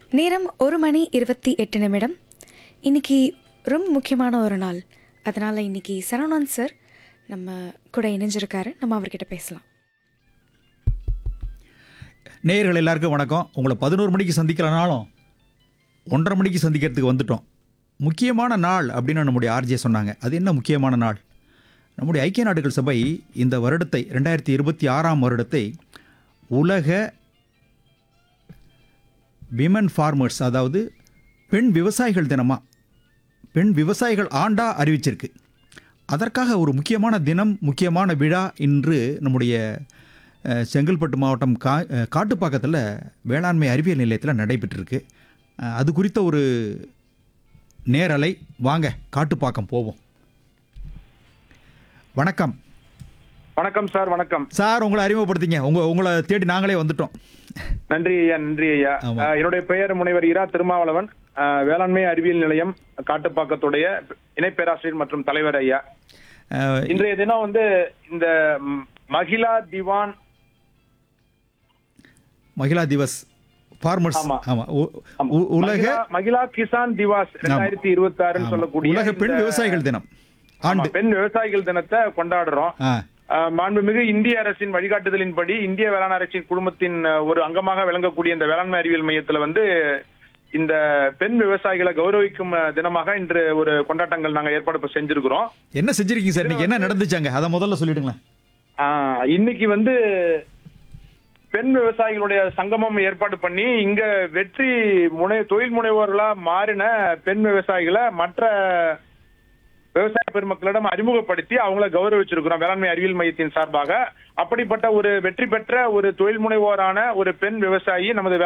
நேரம் ஒரு மணி இருபத்தி எட்டு நிமிடம் இன்னைக்கு ரொம்ப முக்கியமான ஒரு நாள் அதனால் இன்னைக்கு சரவணன் சார் நம்ம கூட இணைஞ்சிருக்காரு நம்ம அவர்கிட்ட பேசலாம் நேயர்கள் எல்லாருக்கும் வணக்கம் உங்களை பதினோரு மணிக்கு சந்திக்கலனாலும் ஒன்றரை மணிக்கு சந்திக்கிறதுக்கு வந்துட்டோம் முக்கியமான நாள் அப்படின்னு நம்முடைய ஆர்ஜே சொன்னாங்க அது என்ன முக்கியமான நாள் நம்முடைய ஐக்கிய நாடுகள் சபை இந்த வருடத்தை ரெண்டாயிரத்தி இருபத்தி ஆறாம் வருடத்தை உலக விமன் ஃபார்மர்ஸ் அதாவது பெண் விவசாயிகள் தினமாக பெண் விவசாயிகள் ஆண்டா அறிவிச்சிருக்கு அதற்காக ஒரு முக்கியமான தினம் முக்கியமான விழா இன்று நம்முடைய அஹ், செங்கல்பட்டு மாவட்டம் கா அஹ், காட்டுப்பாக்கத்தில் வேளாண்மை அறிவியல் நிலையத்தில் நடைபெற்றிருக்கு அஹ், அது குறித்த ஒரு நேரலை வாங்க காட்டுப்பாக்கம் போவோம் வணக்கம் வணக்கம் சார் வணக்கம் சார் உங்களை அறிமுகப்படுத்திங்க உங்க உங்களை தேடி நாங்களே வந்துட்டோம் நன்றி ஐயா நன்றி ஐயா ஆமா. அஹ், என்னுடைய பெயர் முனைவர் இரா திருமாவளவன் அஹ், வேளாண்மை அறிவியல் நிலையம் காட்டுப்பாக்கத்துடைய இணை பேராசிரியர் மற்றும் தலைவர் ஐயா அஹ், இன்றைய தினம் வந்து இந்த ம், மகிழா திவான் மகிழா திவஸ் ஃபார்மர்ஸ் ஆமா. ஆமாம் உலக மகிழா- மகிழா கிசான் திவாஸ் ரெண்டாயிரத்தி இருபத்தி ஆறுன்னு ஆமா. சொல்லக்கூடிய உலக பெண் இந்த- விவசாயிகள் தினம் ஆமா, ஆண்டு பெண் விவசாயிகள் தினத்தை கொண்டாடுறோம் ஆ அஹ், மாண்புமிகு இந்திய அரசின் வழிகாட்டுதலின்படி இந்திய வேளாண் அரசின் குழுமத்தின் அஹ், ஒரு அங்கமாக விளங்கக்கூடிய இந்த வேளாண்மை அறிவியல் மையத்துல வந்து இந்த பெண் விவசாயிகளை கௌரவிக்கும் அஹ், தினமாக இன்று ஒரு கொண்டாட்டங்கள் நாங்க ஏற்பாடு இப்ப செஞ்சிருக்கிறோம் என்ன செஞ்சிருக்கீங்க சார் இன்னைக்கு என்ன நடந்துச்சாங்க அதை முதல்ல சொல்லிடுங்களேன் ஆஹ், இன்னைக்கு வந்து பெண் விவசாயிகளுடைய சங்கமம் ஏற்பாடு பண்ணி இங்க வெற்றி முனை தொழில் முனைவோர்களா மாறின பெண் விவசாயிகளை மற்ற விவசாய பெருமக்களிடம் அறிமுகப்படுத்தி அவங்கள கௌரவிச்சிருக்கிறோம் வேளாண்மை அறிவியல் மையத்தின் சார்பாக அப்படிப்பட்ட ஒரு வெற்றி பெற்ற ஒரு தொழில் முனைவோரான ஒரு பெண் விவசாயி நமது